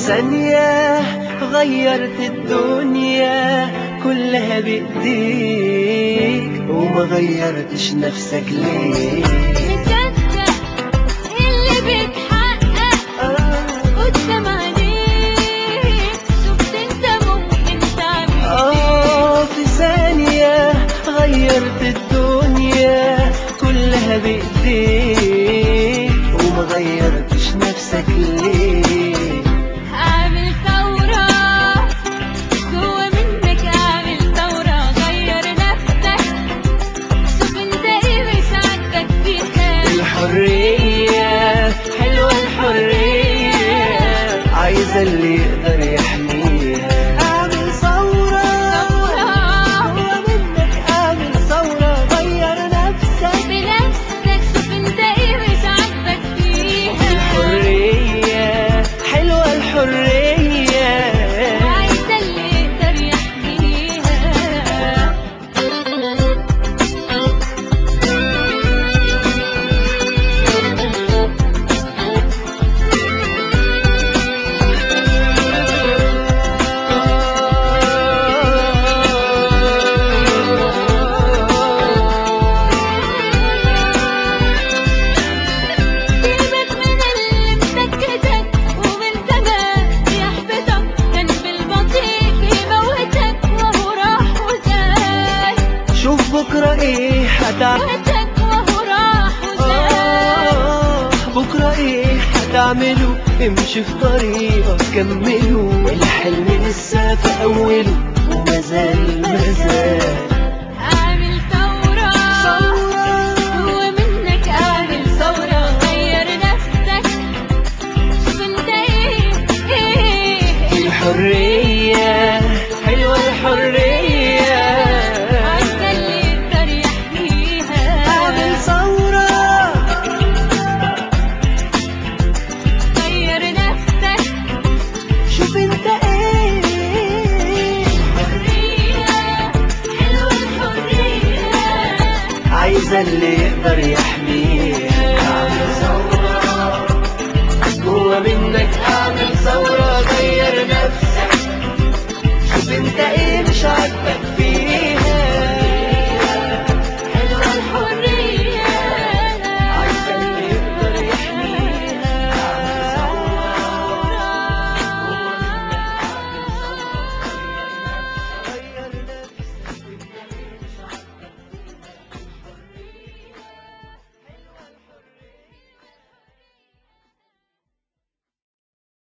ثانية غيرت الدنيا كلها بإيديك وما غيرتش نفسك ليه مصدق اللي بيتحقق قدام عينيك شفت انت ممكن تعمل ايه آه في ثانية غيرت الدنيا كلها بإيديك وما غيرتش نفسك ليه اعمل ثورة جوا منك اعمل ثورة غير نفسك شوف انت ايه بيساعدك فيها الحرية حلوة الحرية عايزة اللي يقدر يحميها اعمل ثورة جوا منك اعمل ثورة غير نفسك بنفسك شوف انت ايه بيساعدك فيها الحرية حلوة الحرية وعايزة اللي يقدر يحميها سيبك من اللي مسكتك ومن زمان بيحبطك كان بالبطيء بيموتك وهو راح وزاد شوف بكرة ايه هتعمل موتك وهو راح وزاد آه، بكرة ايه هتعملوا امشي في طريقك كملوا الحلم لسه في اوله ومازال مازال اعمل ثورة هو منك اعمل ثورة غير نفسك شوف انت ايه ايه الحرية حلوة الحرية عايزة اللي يقدر يحميها اعمل ثورة غير نفسك شوف انت ايه حرية حلوة الحرية عايزة اللي يقدر يحميها